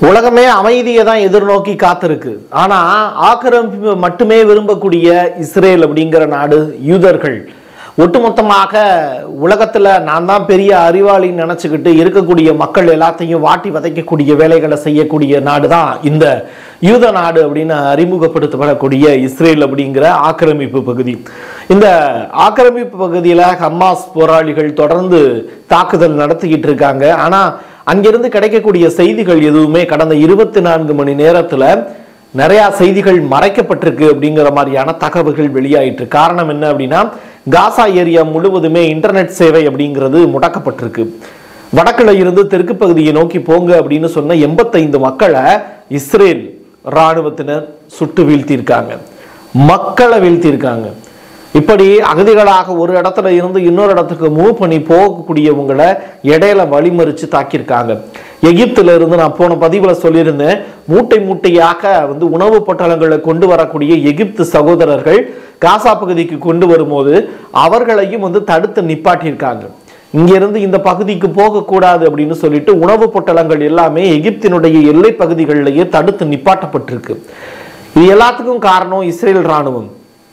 உலகமே அமைதியை தான் எதிர்நோக்கி காத்திருக்கு ஆனா ஆக்கிரமிப்பு மட்டுமே விரும்பக்கூடிய இஸ்ரேல் அப்படிங்கிற நாடு யூதர்கள் ஒட்டுமொத்தமாக உலகத்துல நான் தான் பெரிய அறிவாளின்னு நினைச்சுக்கிட்டு இருக்கக்கூடிய மக்கள் எல்லாத்தையும் வாட்டி வதைக்கக்கூடிய வேலைகளை செய்யக்கூடிய நாடு தான் இந்த யூத நாடு அப்படின்னு அறிமுகப்படுத்தப்படக்கூடிய இஸ்ரேல் அப்படிங்கிற ஆக்கிரமிப்பு பகுதி இந்த ஆக்கிரமிப்பு பகுதியில ஹமாஸ் போராளிகள் தொடர்ந்து தாக்குதல் நடத்திக்கிட்டு இருக்காங்க ஆனா அங்கிருந்து கிடைக்கக்கூடிய செய்திகள் எதுவுமே கடந்த இருபத்தி நான்கு மணி நேரத்துல நிறைய செய்திகள் மறைக்கப்பட்டிருக்கு அப்படிங்கிற மாதிரியான தகவல்கள் வெளியாயிட்டு காரணம் என்ன அப்படின்னா காசா ஏரியா முழுவதுமே இன்டர்நெட் சேவை அப்படிங்கிறது முடக்கப்பட்டிருக்கு வடக்குல இருந்து தெற்கு பகுதியை நோக்கி போங்க அப்படின்னு சொன்ன எண்பத்தைந்து மக்களை இஸ்ரேல் இராணுவத்தினர் சுட்டு வீழ்த்தியிருக்காங்க மக்களை வீழ்த்தியிருக்காங்க இப்படி அகதிகளாக ஒரு இடத்துல இருந்து இன்னொரு இடத்துக்கு மூவ் பண்ணி போகக்கூடியவங்களை இடையில வழிமறிச்சு தாக்கியிருக்காங்க எகிப்துல இருந்து நான் போன பதிவுல சொல்லியிருந்தேன் மூட்டை மூட்டையாக வந்து உணவு பொட்டலங்களை கொண்டு வரக்கூடிய எகிப்து சகோதரர்கள் காசா பகுதிக்கு கொண்டு வரும்போது அவர்களையும் வந்து தடுத்து நிப்பாட்டியிருக்காங்க இங்கிருந்து இந்த பகுதிக்கு போகக்கூடாது அப்படின்னு சொல்லிட்டு உணவு பொட்டலங்கள் எல்லாமே எகிப்தினுடைய எல்லை பகுதிகளிலேயே தடுத்து நிப்பாட்டப்பட்டிருக்கு இது எல்லாத்துக்கும் காரணம் இஸ்ரேல் ராணுவம்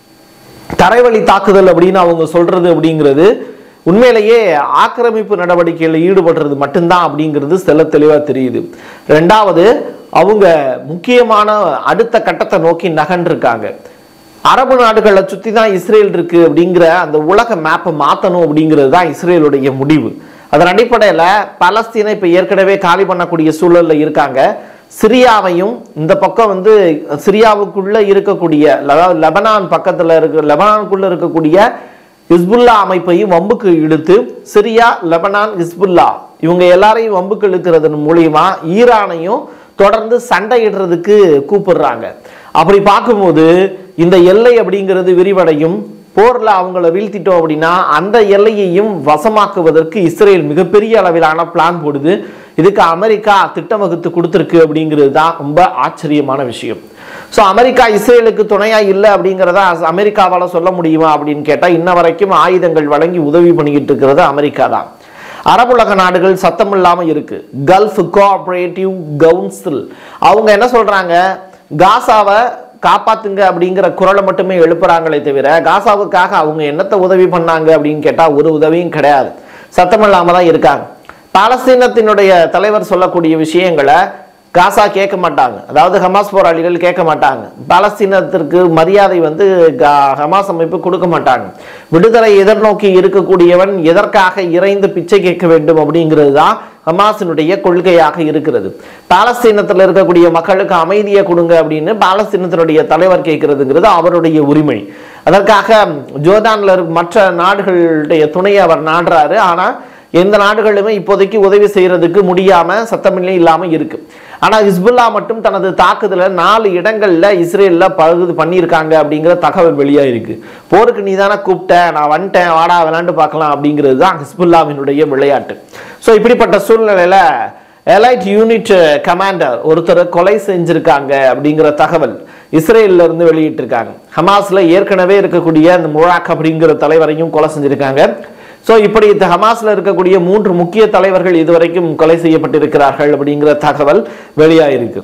தரைவழி தாக்குதல் அப்படின்னு அவங்க சொல்றது அப்படிங்கிறது உண்மையிலேயே ஆக்கிரமிப்பு நடவடிக்கையில் ஈடுபடுறது மட்டும்தான் அப்படிங்கிறது செல்ல தெளிவா தெரியுது ரெண்டாவது அவங்க முக்கியமான அடுத்த கட்டத்தை நோக்கி நகன்றிருக்காங்க அரபு நாடுகளை சுற்றி தான் இஸ்ரேல் இருக்கு அப்படிங்கிற அந்த உலக மேப்பை மாற்றணும் அப்படிங்கிறது தான் இஸ்ரேலுடைய முடிவு அதன் அடிப்படையில் பலஸ்தீனை இப்போ ஏற்கனவே காலி பண்ணக்கூடிய சூழலில் இருக்காங்க சிரியாவையும் இந்த பக்கம் வந்து சிரியாவுக்குள்ள இருக்கக்கூடிய அதாவது லெபனான் பக்கத்துல இருக்க லெபனானுக்குள்ள இருக்கக்கூடிய ஹிஸ்புல்லா அமைப்பையும் வம்புக்கு இழுத்து சிரியா லெபனான் ஹிஸ்புல்லா இவங்க எல்லாரையும் வம்புக்கு இழுக்கிறதன் மூலியமா ஈரானையும் தொடர்ந்து சண்டையிடுறதுக்கு கூப்பிடுறாங்க அப்படி பார்க்கும்போது இந்த எல்லை அப்படிங்கிறது விரிவடையும் போர்ல அவங்கள வீழ்த்திட்டோம் அப்படின்னா அந்த எல்லையையும் வசமாக்குவதற்கு இஸ்ரேல் மிகப்பெரிய அளவிலான பிளான் போடுது இதுக்கு அமெரிக்கா திட்டம் வகுத்து கொடுத்துருக்கு அப்படிங்கிறது தான் ரொம்ப ஆச்சரியமான விஷயம் ஸோ அமெரிக்கா இஸ்ரேலுக்கு துணையா இல்லை அப்படிங்கிறத அமெரிக்காவால் சொல்ல முடியுமா அப்படின்னு கேட்டால் இன்ன வரைக்கும் ஆயுதங்கள் வழங்கி உதவி பண்ணிக்கிட்டு இருக்கிறது அமெரிக்கா தான் அரபுலக நாடுகள் சத்தம் இல்லாம இருக்கு கல்ஃப் கோஆபரேட்டிவ் கவுன்சில் அவங்க என்ன சொல்றாங்க காசாவை காப்பாத்துங்க அப்படிங்கிற குரலை மட்டுமே எழுப்புறாங்களே தவிர காசாவுக்காக அவங்க என்னத்தை உதவி பண்ணாங்க அப்படின்னு கேட்டா ஒரு உதவியும் கிடையாது சத்தம் இல்லாம தான் இருக்காங்க பாலஸ்தீனத்தினுடைய தலைவர் சொல்லக்கூடிய விஷயங்களை காசா கேட்க மாட்டாங்க அதாவது ஹமாஸ் போராளிகள் கேட்க மாட்டாங்க பாலஸ்தீனத்திற்கு மரியாதை வந்து கா- ஹமாஸ் அமைப்பு கொடுக்க மாட்டாங்க விடுதலை எதிர்நோக்கி இருக்கக்கூடியவன் எதற்காக இறைந்து பிச்சை கேட்க வேண்டும் அப்படிங்கிறது தான் ஹமாஸினுடைய கொள்கையாக இருக்கிறது பாலஸ்தீனத்தில் இருக்கக்கூடிய மக்களுக்கு அமைதியை கொடுங்க அப்படின்னு பாலஸ்தீனத்தினுடைய தலைவர் கேட்கிறதுங்கிறது அவருடைய உரிமை அதற்காக ஜோர்டான்ல இருக்க மற்ற நாடுகளுடைய துணையை அவர் நாடுறாரு ஆனா எந்த நாடுகளுமே இப்போதைக்கு உதவி செய்யறதுக்கு முடியாம சத்தமில்லை இல்லாம இருக்கு ஆனா ஹிஸ்புல்லா மட்டும் தனது தாக்குதல நாலு இடங்கள்ல இஸ்ரேல்ல பகுதி பண்ணியிருக்காங்க அப்படிங்கிற தகவல் வெளியா இருக்கு போருக்கு நீ தானே கூப்பிட்ட நான் வந்துட்டேன் வாடா விளாண்டு பார்க்கலாம் அப்படிங்கிறது தான் ஹிஸ்புல்லாவினுடைய விளையாட்டு ஸோ இப்படிப்பட்ட சூழ்நிலையில எலைட் யூனிட் கமாண்டர் ஒருத்தர் கொலை செஞ்சிருக்காங்க அப்படிங்கிற தகவல் இஸ்ரேல்ல இருந்து வெளியிட்டிருக்காங்க ஹமாஸ்ல ஏற்கனவே இருக்கக்கூடிய அந்த முழாக் அப்படிங்கிற தலைவரையும் கொலை செஞ்சிருக்காங்க ஸோ இப்படி இந்த ஹமாஸ்ல இருக்கக்கூடிய மூன்று முக்கிய தலைவர்கள் இதுவரைக்கும் கொலை செய்யப்பட்டிருக்கிறார்கள் அப்படிங்கிற தகவல் வெளியாயிருக்கு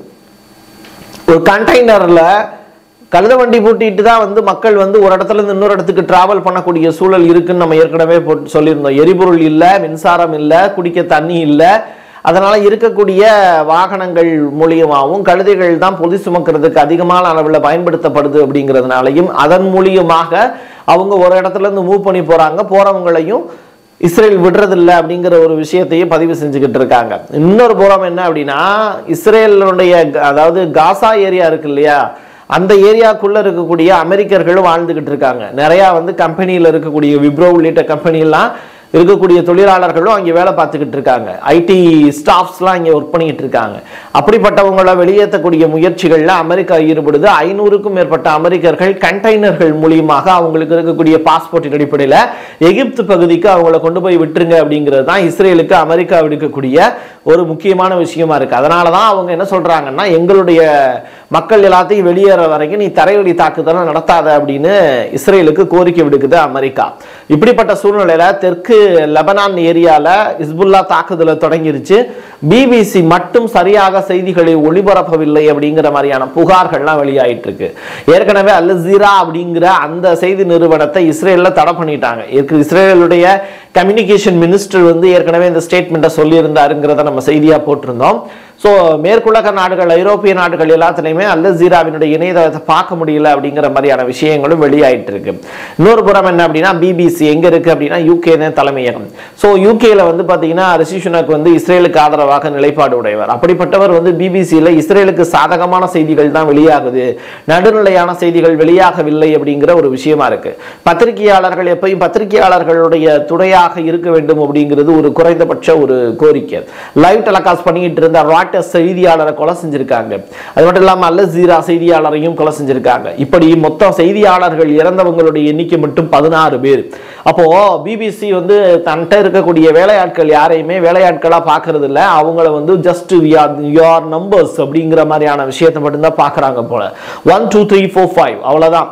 ஒரு கண்டெய்னர்ல கழுத வண்டி பூட்டிட்டு தான் வந்து மக்கள் வந்து ஒரு இடத்துல இருந்து இன்னொரு இடத்துக்கு டிராவல் பண்ணக்கூடிய சூழல் இருக்குன்னு நம்ம ஏற்கனவே போட்டு சொல்லியிருந்தோம் எரிபொருள் இல்லை மின்சாரம் இல்லை குடிக்க தண்ணி இல்லை அதனால இருக்கக்கூடிய வாகனங்கள் மூலியமாகவும் கழுதைகள் தான் பொதி சுமக்கிறதுக்கு அதிகமான அளவில் பயன்படுத்தப்படுது அப்படிங்கிறதுனாலையும் அதன் மூலியமாக அவங்க ஒரு இடத்துல இருந்து மூவ் பண்ணி போறாங்க போறவங்களையும் இஸ்ரேல் விடுறதில்ல அப்படிங்கிற ஒரு விஷயத்தையும் பதிவு செஞ்சுக்கிட்டு இருக்காங்க இன்னொரு புறம் என்ன அப்படின்னா இஸ்ரேலுடைய க- அதாவது காசா ஏரியா இருக்கு இல்லையா அந்த ஏரியாக்குள்ள இருக்கக்கூடிய அமெரிக்கர்களும் வாழ்ந்துகிட்டு இருக்காங்க நிறைய வந்து கம்பெனியில் இருக்கக்கூடிய விப்ரோ உள்ளிட்ட கம்பெனி எல்லாம் இருக்கக்கூடிய தொழிலாளர்களும் அங்கே வேலை பார்த்துக்கிட்டு இருக்காங்க ஐடி ஸ்டாஃப்ஸ்லாம் இங்கே ஒர்க் பண்ணிக்கிட்டு இருக்காங்க அப்படிப்பட்டவங்கள வெளியேற்றக்கூடிய முயற்சிகளில் அமெரிக்கா ஈடுபடுது ஐநூறுக்கும் மேற்பட்ட அமெரிக்கர்கள் கண்டெய்னர்கள் மூலியமாக அவங்களுக்கு இருக்கக்கூடிய பாஸ்போர்ட்டின் அடிப்படையில் எகிப்து பகுதிக்கு அவங்கள கொண்டு போய் விட்டுருங்க அப்படிங்கிறது தான் இஸ்ரேலுக்கு அமெரிக்கா விடுக்கக்கூடிய ஒரு முக்கியமான விஷயமா இருக்கு அதனால தான் அவங்க என்ன சொல்றாங்கன்னா எங்களுடைய மக்கள் எல்லாத்தையும் வெளியேற வரைக்கும் நீ தரைவழி தாக்குதலை நடத்தாத அப்படின்னு இஸ்ரேலுக்கு கோரிக்கை விடுக்குது அமெரிக்கா இப்படிப்பட்ட சூழ்நிலையில தெற்கு லெபனான் ஏரியால இஸ்புல்லா தாக்குதலை தொடங்கிருச்சு பிபிசி மட்டும் சரியாக செய்திகளை ஒளிபரப்பவில்லை அப்படிங்கிற மாதிரியான புகார்கள்லாம் வெளியாயிட்டு இருக்கு ஏற்கனவே அல் ஜீரா அப்படிங்கிற அந்த செய்தி நிறுவனத்தை இஸ்ரேல்ல தடை பண்ணிட்டாங்க இருக்கு இஸ்ரேலுடைய கம்யூனிகேஷன் மினிஸ்டர் வந்து ஏற்கனவே இந்த ஸ்டேட்மெண்ட்டை சொல்லியிருந்தாருங்கிறத நம்ம செய்தியா போட்டிருந்தோம் ஸோ மேற்குலக நாடுகள் ஐரோப்பிய நாடுகள் எல்லாத்துலேயுமே அல் ஜீராவினுடைய இணையதளத்தை பார்க்க முடியல அப்படிங்கிற மாதிரியான விஷயங்களும் வெளியாயிட்டு இருக்கு இன்னொரு புறம் என்ன அப்படின்னா பிபிசி எங்க இருக்கு அப்படின்னா யூகே தான் தலைமையகம் ஸோ யூகேல வந்து பார்த்தீங்கன்னா ரிஷி சுனக் வந்து இஸ்ரேலுக்கு ஆதரவாக நிலைப்பாடு உடையவர் அப்படிப்பட்டவர் வந்து பிபிசியில் இஸ்ரேலுக்கு சாதகமான செய்திகள் தான் வெளியாகுது நடுநிலையான செய்திகள் வெளியாகவில்லை அப்படிங்கிற ஒரு விஷயமா இருக்கு பத்திரிகையாளர்கள் எப்பயும் பத்திரிகையாளர்களுடைய துணையாக இருக்க வேண்டும் அப்படிங்கிறது ஒரு குறைந்தபட்ச ஒரு கோரிக்கை லைவ் டெலகாஸ்ட் பண்ணிட்டு இருந்த ராட்டர் செய்தியாளரை கொலை செஞ்சிருக்காங்க அது மட்டும் இல்லாமல் அல்ல ஜீரா செய்தியாளரையும் கொலை செஞ்சிருக்காங்க இப்படி மொத்தம் செய்தியாளர்கள் இறந்தவங்களுடைய எண்ணிக்கை மட்டும் பதினாறு பேர் அப்போ பிபிசி வந்து தன்கிட்ட இருக்கக்கூடிய வேலையாட்கள் யாரையுமே வேலையாட்களா பார்க்கறது இல்ல அவங்கள வந்து ஜஸ்ட் யோர் நம்பர்ஸ் அப்படிங்கிற மாதிரியான விஷயத்தை மட்டும்தான் பார்க்கறாங்க போல one two three four five அவ்வளவுதான்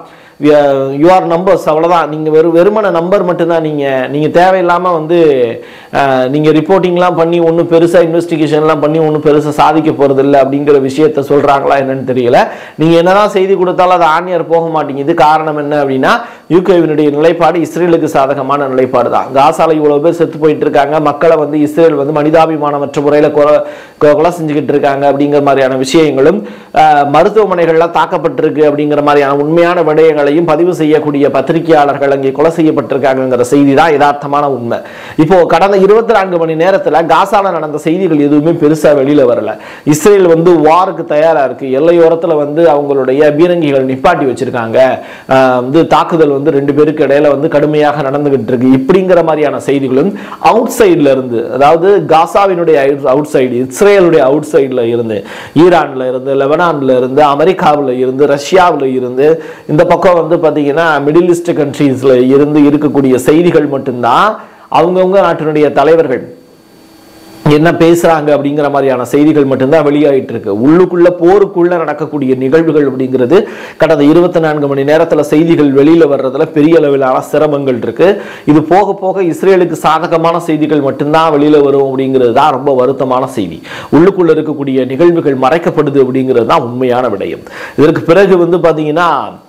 யூஆர் நம்பர்ஸ் அவ்வளோதான் நீங்கள் வெறும் வெறுமன நம்பர் மட்டும்தான் நீங்கள் நீங்கள் தேவையில்லாமல் வந்து அஹ், நீங்க ரிப்போர்ட்டிங்லாம் பண்ணி ஒன்றும் பெருசாக இன்வெஸ்டிகேஷன்லாம் பண்ணி ஒன்றும் பெருசாக சாதிக்க போகிறது இல்லை அப்படிங்கிற விஷயத்த சொல்கிறாங்களா என்னன்னு தெரியல நீங்கள் என்னதான் செய்தி கொடுத்தாலும் அது ஆணியர் போக மாட்டேங்குது காரணம் என்ன அப்படின்னா யூகேவினுடைய நிலைப்பாடு இஸ்ரேலுக்கு சாதகமான நிலைப்பாடு தான் காசால இவ்வளோ பேர் செத்து போயிட்டு இருக்காங்க மக்களை வந்து இஸ்ரேல் வந்து மனிதாபிமானமற்ற முறையில் கொலை கொ- கொலை செஞ்சுக்கிட்டு இருக்காங்க அப்படிங்கிற மாதிரியான விஷயங்களும் அஹ், மருத்துவமனைகள்ல தாக்கப்பட்டிருக்கு அப்படிங்கிற மாதிரியான உண்மையான விடயங்களையும் பதிவு செய்யக்கூடிய பத்திரிகையாளர்கள் அங்கே கொலை செய்யப்பட்டிருக்காங்கங்கிற செய்தி தான் யதார்த்தமான உண்மை இப்போ கடந்த இருபத்தி நான்கு மணி நேரத்துல காசால நடந்த செய்திகள் எதுவுமே பெருசா வெளியில வரல இஸ்ரேல் வந்து வாருக்கு தயாரா இருக்கு எல்லையோரத்துல வந்து அவங்களுடைய பீரங்கிகள் நிப்பாட்டி வச்சிருக்காங்க அஹ், வந்து தாக்குதல் வந்து ரெண்டு பேருக்கு இடையில வந்து கடுமையாக நடந்துகிட்டு இருக்கு இப்படிங்கிற மாதிரியான செய்திகளும் அவுட் சைட்ல இருந்து அதாவது காசாவினுடைய அவுட் சைடு இஸ்ரேலுடைய அவுட் சைடுல இருந்து ஈரான்ல இருந்து லெபனான்ல இருந்து அமெரிக்காவில் இருந்து ரஷ்யாவில் இருந்து இந்த பக்கம் வந்து பார்த்தீங்கன்னா மிடில் ஈஸ்ட் கண்ட்ரீஸ்ல இருந்து இருக்கக்கூடிய செய்திகள் மட்டும்தான் அவங்கவுங்க நாட்டினுடைய தலைவர்கள் என்ன பேசுறாங்க அப்படிங்கிற மாதிரியான செய்திகள் மட்டும்தான் வெளியாயிட்டு இருக்கு உள்ளுக்குள்ள போருக்குள்ள நடக்கக்கூடிய நிகழ்வுகள் அப்படிங்கிறது கடந்த இருபத்தி நான்கு மணி நேரத்துல செய்திகள் வெளியில வர்றதுல பெரிய அளவிலான சிரமங்கள் இருக்கு இது போக போக இஸ்ரேலுக்கு சாதகமான செய்திகள் மட்டும்தான் வெளியில வரும் அப்படிங்கிறது தான் ரொம்ப வருத்தமான செய்தி உள்ளுக்குள்ள இருக்கக்கூடிய நிகழ்வுகள் மறைக்கப்படுது அப்படிங்கிறது தான் உண்மையான விடயம் இதற்கு பிறகு வந்து பாத்தீங்கன்னா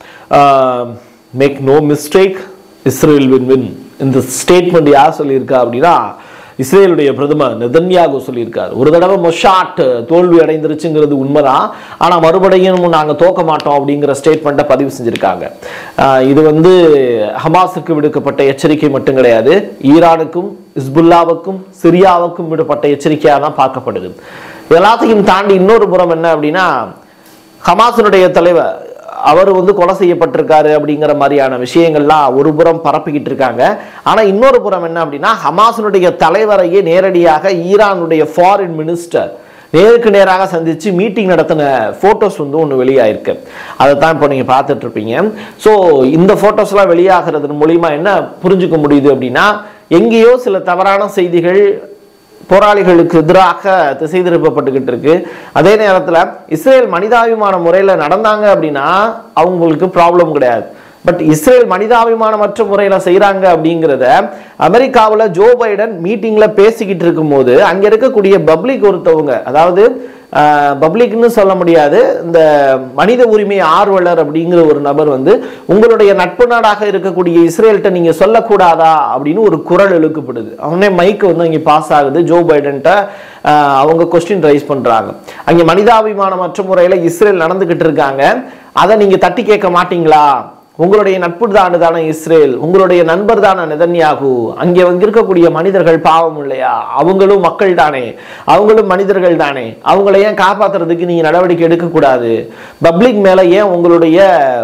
make no mistake Israel win win இந்த ஸ்டேட்மெண்ட் யார் சொல்லியிருக்கா அப்படின்னா இஸ்ரேலுடைய பிரதமர் நெதன்யாகு சொல்லியிருக்காரு ஒரு தடவை மொஷாட் தோல்வி அடைந்துருச்சுங்கிறது உண்மைதான் ஆனா மறுபடியும் நாங்க தோக்க மாட்டோம் அப்படிங்கிற ஸ்டேட்மெண்ட்டை பதிவு செஞ்சிருக்காங்க ஆஹ் இது வந்து ஹமாஸுக்கு விடுக்கப்பட்ட எச்சரிக்கை மட்டும் கிடையாது ஈரானுக்கும் இஸ்புல்லாவுக்கும் சிரியாவுக்கும் விடப்பட்ட எச்சரிக்கையாக தான் பார்க்கப்படுது எல்லாத்தையும் தாண்டி இன்னொரு புறம் என்ன அப்படின்னா ஹமாஸினுடைய தலைவர் அவர் வந்து கொலை செய்யப்பட்டிருக்காரு அப்படிங்கிற மாதிரியான விஷயங்கள்லாம் ஒரு புறம் பரப்பிக்கிட்டு இருக்காங்க ஆனா இன்னொரு புறம் என்ன அப்படின்னா ஹமாஸினுடைய தலைவரையே நேரடியாக ஈரானுடைய ஃபாரின் மினிஸ்டர் நேருக்கு நேராக சந்திச்சு மீட்டிங் நடத்தின போட்டோஸ் வந்து ஒன்று வெளியாயிருக்கு அதை தான் இப்போ நீங்கள் பார்த்துட்டு இருப்பீங்க ஸோ இந்த போட்டோஸ்லாம் வெளியாகிறது மூலியமா என்ன புரிஞ்சுக்க முடியுது அப்படின்னா எங்கேயோ சில தவறான செய்திகள் போராளிகளுக்கு எதிராக திசை திருப்பப்பட்டுக்கிட்டு இருக்கு அதே நேரத்தில் இஸ்ரேல் மனிதாபிமான முறையில் நடந்தாங்க அப்படின்னா அவங்களுக்கு ப்ராப்ளம் கிடையாது பட் இஸ்ரேல் மனிதாபிமானமற்ற முறையில் செய்கிறாங்க அப்படிங்கிறத அமெரிக்காவில் ஜோ பைடன் மீட்டிங்கில் பேசிக்கிட்டு இருக்கும்போது அங்கே இருக்கக்கூடிய பப்ளிக் ஒருத்தவங்க அதாவது பப்ளிக்னு சொல்ல முடியாது இந்த மனித உரிமை ஆர்வலர் அப்படிங்கிற ஒரு நபர் வந்து உங்களுடைய நட்பு நாடாக இருக்கக்கூடிய இஸ்ரேல்கிட்ட நீங்க சொல்லக்கூடாதா அப்படின்னு ஒரு குரல் எழுக்கப்படுது அவனே மைக் வந்து அங்கே பாஸ் ஆகுது ஜோ பைடன்ட்ட ஆஹ், அவங்க கொஸ்டின் ரைஸ் பண்றாங்க அங்கே மனிதாபிமானமற்ற முறையில் இஸ்ரேல் நடந்துகிட்டு இருக்காங்க அதை நீங்க தட்டி கேட்க மாட்டீங்களா உங்களுடைய நட்பு தானே தானே இஸ்ரேல் உங்களுடைய நண்பர் தானே நெதன்யாகு அங்கே வந்து இருக்கக்கூடிய மனிதர்கள் பாவம் இல்லையா அவங்களும் மக்கள் தானே அவங்களும் மனிதர்கள் தானே அவங்கள ஏன் காப்பாத்துறதுக்கு நீங்க நடவடிக்கை எடுக்கக்கூடாது பப்ளிக் மேல ஏன் உங்களுடைய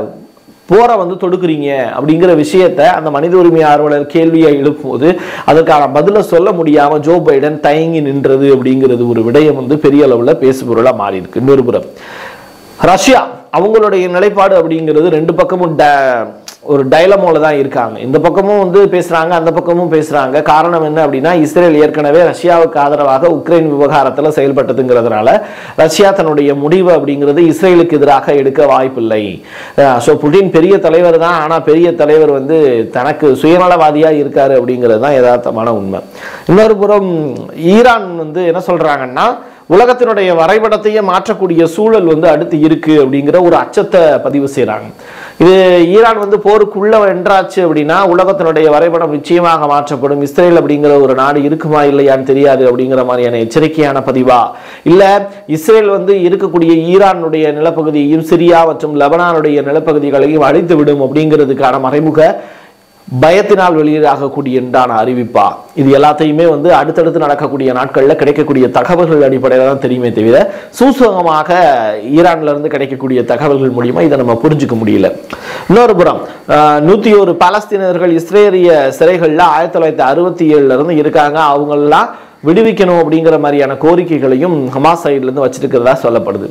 போரை வந்து தொடுக்குறீங்க அப்படிங்கிற விஷயத்த அந்த மனித உரிமை ஆர்வலர் கேள்வியை எழுப்பும்போது அதுக்கான பதிலை சொல்ல முடியாம ஜோ பைடன் தயங்கி நின்றது அப்படிங்கிறது ஒரு விடயம் வந்து பெரிய அளவுல பேசுபொருளா மாறி இருக்கு இன்னொரு புறம் ரஷ்யா அவங்களுடைய நிலைப்பாடு அப்படிங்கிறது ரெண்டு பக்கமும் ட- ஒரு டைலமோல தான் இருக்காங்க இந்த பக்கமும் வந்து பேசுறாங்க அந்த பக்கமும் பேசுறாங்க காரணம் என்ன அப்படின்னா இஸ்ரேல் ஏற்கனவே ரஷ்யாவுக்கு ஆதரவாக உக்ரைன் விவகாரத்துல செயல்பட்டதுங்கிறதுனால ரஷ்யா தன்னுடைய முடிவு அப்படிங்கிறது இஸ்ரேலுக்கு எதிராக எடுக்க வாய்ப்பில்லை ஸோ புடின் பெரிய தலைவர் தான் ஆனா பெரிய தலைவர் வந்து தனக்கு சுயநலவாதியா இருக்காரு அப்படிங்கிறது தான் யதார்த்தமான உண்மை இன்னொரு புறம் ஈரான் வந்து என்ன சொல்றாங்கன்னா உலகத்தினுடைய வரைபடத்தையே மாற்றக்கூடிய சூழல் வந்து அடுத்து இருக்கு அப்படிங்கிற ஒரு அச்சத்தை பதிவு செய்றாங்க இது ஈரான் வந்து போருக்குள்ள வென்றாச்சு அப்படின்னா உலகத்தினுடைய வரைபடம் நிச்சயமாக மாற்றப்படும் இஸ்ரேல் அப்படிங்கிற ஒரு நாடு இருக்குமா இல்லையான்னு தெரியாது அப்படிங்கிற மாதிரியான எச்சரிக்கையான பதிவா இல்ல இஸ்ரேல் வந்து இருக்கக்கூடிய ஈரானுடைய நிலப்பகுதியையும் சிரியா மற்றும் லெபனானுடைய நிலப்பகுதிகளையும் அழித்து விடும் அப்படிங்கிறதுக்கான மறைமுக பயத்தினால் வெளியாகக்கூடிய என்றான அறிவிப்பா இது எல்லாத்தையுமே வந்து அடுத்தடுத்து நடக்கக்கூடிய நாட்களில் கிடைக்கக்கூடிய தகவல்கள் அடிப்படையில் தான் தெரியுமே தவிர சூசகமாக ஈரான்ல இருந்து கிடைக்கக்கூடிய தகவல்கள் மூலியமா இதை நம்ம புரிஞ்சுக்க முடியல இன்னொரு புறம் ஆஹ், நூத்தி ஒரு பாலஸ்தீனர்கள் இஸ்ரேலிய சிறைகள்ல ஆயிரத்தி தொள்ளாயிரத்தி அறுபத்தி ஏழுல இருந்து இருக்காங்க அவங்களெல்லாம் விடுவிக்கணும் அப்படிங்கிற மாதிரியான கோரிக்கைகளையும் ஹமாஸ் சைட்ல இருந்து வச்சிருக்கிறதா சொல்லப்படுது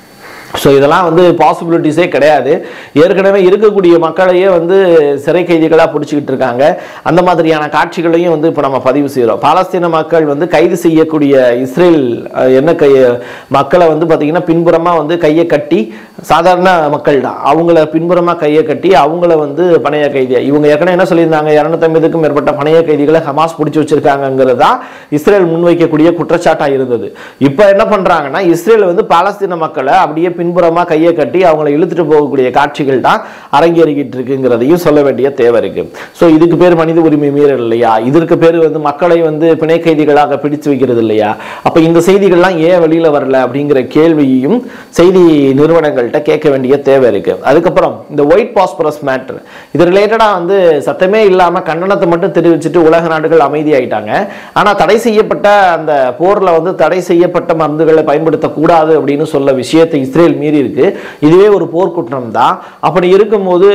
ஸோ இதெல்லாம் வந்து பாசிபிலிட்டிஸே கிடையாது ஏற்கனவே இருக்கக்கூடிய மக்களையே வந்து சிறை கைதிகளாக பிடிச்சிக்கிட்டு இருக்காங்க அந்த மாதிரியான காட்சிகளையும் வந்து இப்போ நம்ம பதிவு செய்கிறோம் பாலஸ்தீன மக்கள் வந்து கைது செய்யக்கூடிய இஸ்ரேல் அஹ், என்ன கை மக்களை வந்து பார்த்திங்கன்னா பின்புறமாக வந்து கையை கட்டி சாதாரண மக்கள் தான் அவங்கள பின்புறமாக கையை கட்டி அவங்கள வந்து பணைய கைதியா இவங்க ஏற்கனவே என்ன சொல்லியிருந்தாங்க இரநூத்தம்பதுக்கும் மேற்பட்ட பணைய கைதிகளை ஹமாஸ் பிடிச்சி வச்சிருக்காங்கிறது தான் இஸ்ரேல் முன்வைக்கக்கூடிய குற்றச்சாட்டாக இருந்தது இப்போ என்ன பண்ணுறாங்கன்னா இஸ்ரேல் வந்து பாலஸ்தீன மக்களை அப்படியே பின்புறமா கையை கட்டி அவங்கள இழுத்துட்டு போகக்கூடிய காட்சிகள் தான் அரங்கேறிக்கிட்டு இருக்குங்கிறதையும் சொல்ல வேண்டிய தேவை இருக்கு ஸோ இதுக்கு பேர் மனித உரிமை மீறல் இல்லையா இதற்கு பேர் வந்து மக்களை வந்து பிணை கைதிகளாக பிடிச்சு வைக்கிறது இல்லையா அப்ப இந்த செய்திகள்லாம் ஏன் வெளியில வரல அப்படிங்கிற கேள்வியையும் செய்தி நிறுவனங்கள்கிட்ட கேட்க வேண்டிய தேவை இருக்கு அதுக்கப்புறம் இந்த ஒயிட் பாஸ்பரஸ் மேட்ரு இது ரிலேட்டடா வந்து சத்தமே இல்லாம கண்டனத்தை மட்டும் தெரிவிச்சுட்டு உலக நாடுகள் அமைதியாயிட்டாங்க ஆனா தடை செய்யப்பட்ட அந்த போர்ல வந்து தடை செய்யப்பட்ட மருந்துகளை பயன்படுத்தக்கூடாது அப்படின்னு சொல்ல விஷயத்தை இஸ்ரேல் மீறி இருக்கு இதுவே ஒரு போர்க்குற்றம் தான் அப்படி இருக்கும்போது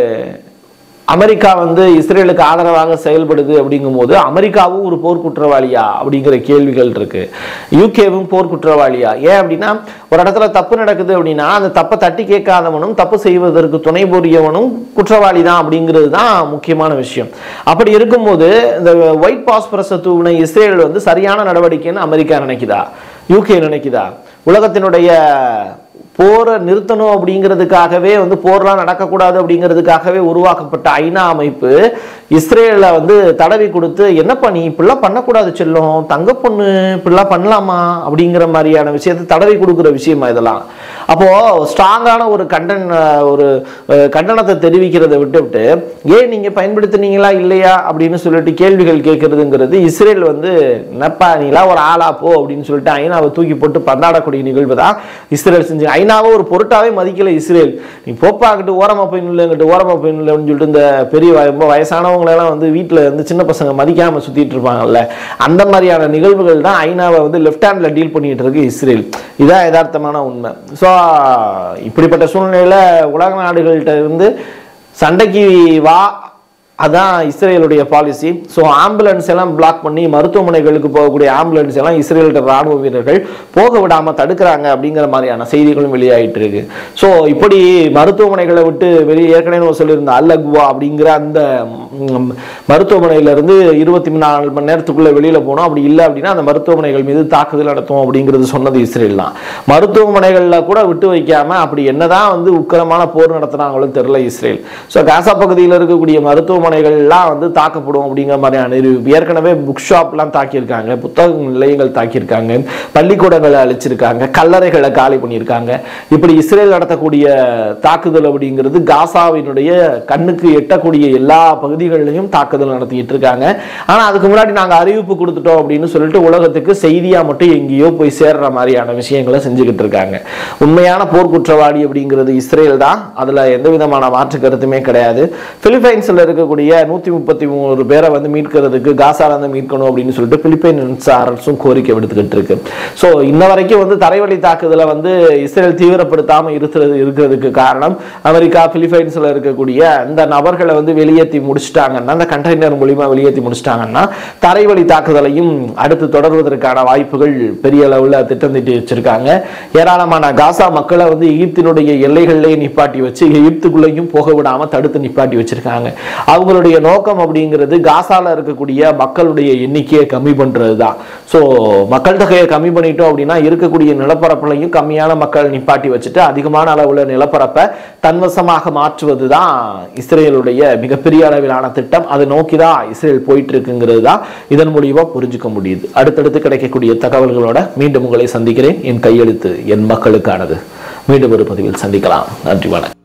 அமெரிக்கா வந்து இஸ்ரேலுக்கு ஆதரவாக செயல்படுது அப்படிங்கும்போது அமெரிக்காவும் ஒரு போர் குற்றவாளியா அப்படிங்கிற கேள்விகள் இருக்கு யூகேவும் போர் குற்றவாளியா ஏன் அப்படின்னா ஒரு இடத்துல தப்பு நடக்குது அப்படின்னா அந்த தப்பை தட்டி கேட்காதவனும் தப்பு செய்வதற்கு துணை புரியவனும் குற்றவாளி தான் அப்படிங்கிறது தான் முக்கியமான விஷயம் அப்படி இருக்கும்போது இந்த ஒயிட் பாஸ்பரஸை தூவின இஸ்ரேல் வந்து சரியான நடவடிக்கைன்னு அமெரிக்கா நினைக்குதா யூகே நினைக்குதா உலகத்தினுடைய போரை நிறுத்தணும் அப்படிங்கிறதுக்காகவே வந்து போர்லாம் நடக்கக்கூடாது அப்படிங்கிறதுக்காகவே உருவாக்கப்பட்ட ஐநா அமைப்பு இஸ்ரேலை வந்து தடவி கொடுத்து என்னப்பா நீ இப்படிலாம் பண்ணக்கூடாது செல்லும் தங்க பொண்ணு இப்படிலாம் பண்ணலாமா அப்படிங்கிற மாதிரியான விஷயத்தை தடவி கொடுக்குற விஷயமா இதெல்லாம் அப்போ ஸ்ட்ராங்கான ஒரு கண்டன் ஒரு அஹ், கண்டனத்தை தெரிவிக்கிறதை விட்டுவிட்டு ஏன் நீங்க பயன்படுத்துனீங்களா இல்லையா அப்படின்னு சொல்லிட்டு கேள்விகள் கேட்கறதுங்கிறது இஸ்ரேல் வந்து என்னப்பா நீங்களா ஒரு ஆளா போ அப்படின்னு சொல்லிட்டு ஐநாவை தூக்கி போட்டு பந்தாடக்கூடிய நிகழ்வு தான் இஸ்ரேல் செஞ்சு ஐநாவை ஒரு பொருட்டாவே மதிக்கல இஸ்ரேல் நீ போப்பா அங்கிட்டு ஓரமா போய் நில்லு அங்கிட்டு ஓரமா போய் நில்லு அப்படின்னு சொல்லிட்டு இந்த பெரிய வ- ரொம்ப வயசானவங்க எல்லாம் வந்து வீட்டுல இருந்து சின்ன பசங்க மதிக்காம சுத்திட்டு இருப்பாங்கல்ல அந்த மாதிரியான நிகழ்வுகள் தான் ஐநாவை வந்து லெஃப்ட் ஹேண்ட்ல டீல் பண்ணிட்டு இருக்கு இஸ்ரேல் இதான் யதார்த்தமான உண்மை ஸோ இப்படிப்பட்ட சூழ்நிலையில உலக நாடுகள்கிட்ட இருந்து சண்டைக்கு வா அதான் இஸ்ரேலுடைய பாலிசி ஸோ ஆம்புலன்ஸ் எல்லாம் பிளாக் பண்ணி மருத்துவமனைகளுக்கு போகக்கூடிய ஆம்புலன்ஸ் எல்லாம் இஸ்ரேல் ராணுவ வீரர்கள் போக விடாம தடுக்கிறாங்க அப்படிங்கிற மாதிரியான செய்திகளும் வெளியாயிட்டு இருக்கு ஸோ இப்படி மருத்துவமனைகளை விட்டு வெளியே ஏற்கனவே நம்ம சொல்லியிருந்த அல்லக்வா அப்படிங்கிற அந்த ம், மருத்துவமனையில இருந்து இருபத்தி நாலு மணி நேரத்துக்குள்ள வெளியில போனோம் அப்படி இல்லை அப்படின்னா அந்த மருத்துவமனைகள் மீது தாக்குதல் நடத்தும் அப்படிங்கிறது சொன்னது இஸ்ரேல் தான் மருத்துவமனைகள்ல கூட விட்டு வைக்காம அப்படி என்னதான் வந்து உக்கிரமான போர் நடத்துனாங்களோ தெரியல இஸ்ரேல் ஸோ காசா பகுதியில் இருக்கக்கூடிய மருத்துவமனைகள்லாம் வந்து தாக்கப்படும் அப்படிங்கிற மாதிரியான அறிவிப்பு ஏற்கனவே புக் ஷாப்லாம் தாக்கியிருக்காங்க புத்தக நிலையங்கள் தாக்கியிருக்காங்க பள்ளிக்கூடங்களை அழிச்சிருக்காங்க கல்லறைகளை காலி பண்ணியிருக்காங்க இப்படி இஸ்ரேல் நடத்தக்கூடிய தாக்குதல் அப்படிங்கிறது காசாவினுடைய கண்ணுக்கு எட்டக்கூடிய எல்லா பகுதிகளிலையும் தாக்குதல் நடத்திட்டு இருக்காங்க ஆனா அதுக்கு முன்னாடி நாங்க அறிவிப்பு கொடுத்துட்டோம் அப்படின்னு சொல்லிட்டு உலகத்துக்கு செய்தியா மட்டும் எங்கேயோ போய் சேர்ற மாதிரியான விஷயங்களை செஞ்சுக்கிட்டு இருக்காங்க உண்மையான போர்க்குற்றவாளி அப்படிங்கிறது இஸ்ரேல் தான் அதுல எந்த விதமான மாற்று கருத்துமே கிடையாது பிலிப்பைன்ஸ்ல இருக்கக்கூடிய இருக்கக்கூடிய நூற்றி முப்பத்தி மூணு பேரை வந்து மீட்கிறதுக்கு காசாலேருந்து மீட்கணும் அப்படின்னு சொல்லிட்டு பிலிப்பைன்ஸ் அரசும் கோரிக்கை விடுத்துக்கிட்டு இருக்கு ஸோ இன்ன வரைக்கும் வந்து தரைவழி தாக்குதலை வந்து இஸ்ரேல் தீவிரப்படுத்தாமல் இருக்கிறது இருக்கிறதுக்கு காரணம் அமெரிக்கா பிலிப்பைன்ஸில் இருக்கக்கூடிய அந்த நபர்களை வந்து வெளியேற்றி முடிச்சிட்டாங்கன்னா அந்த கண்டெய்னர் மூலியமா வெளியேற்றி முடிச்சிட்டாங்கன்னா தரைவழி தாக்குதலையும் அடுத்து தொடர்வதற்கான வாய்ப்புகள் பெரிய அளவில் திட்டம் தீட்டி வச்சிருக்காங்க ஏராளமான காசா மக்களை வந்து எகிப்தினுடைய எல்லைகளிலேயே நிப்பாட்டி வச்சு எகிப்துக்குள்ளேயும் போக விடாம தடுத்து நிப்பாட்டி வச்சிருக்காங்க அவங்களுடைய நோக்கம் அப்படிங்கிறது காசால இருக்கக்கூடிய மக்களுடைய எண்ணிக்கையை கம்மி பண்றது தான் ஸோ மக்கள் தொகையை கம்மி பண்ணிட்டோம் அப்படின்னா இருக்கக்கூடிய நிலப்பரப்புலையும் கம்மியான மக்கள் நிப்பாட்டி வச்சுட்டு அதிகமான அளவுல நிலப்பரப்பை தன்வசமாக மாற்றுவது தான் இஸ்ரேலுடைய மிகப்பெரிய அளவிலான திட்டம் அதை நோக்கி தான் இஸ்ரேல் போயிட்டு இருக்குங்கிறது தான் இதன் மூலியமா புரிஞ்சுக்க முடியுது அடுத்தடுத்து கிடைக்கக்கூடிய தகவல்களோட மீண்டும் உங்களை சந்திக்கிறேன் என் கையெழுத்து என் மக்களுக்கானது மீண்டும் ஒரு பதிவில் சந்திக்கலாம் நன்றி வணக்கம்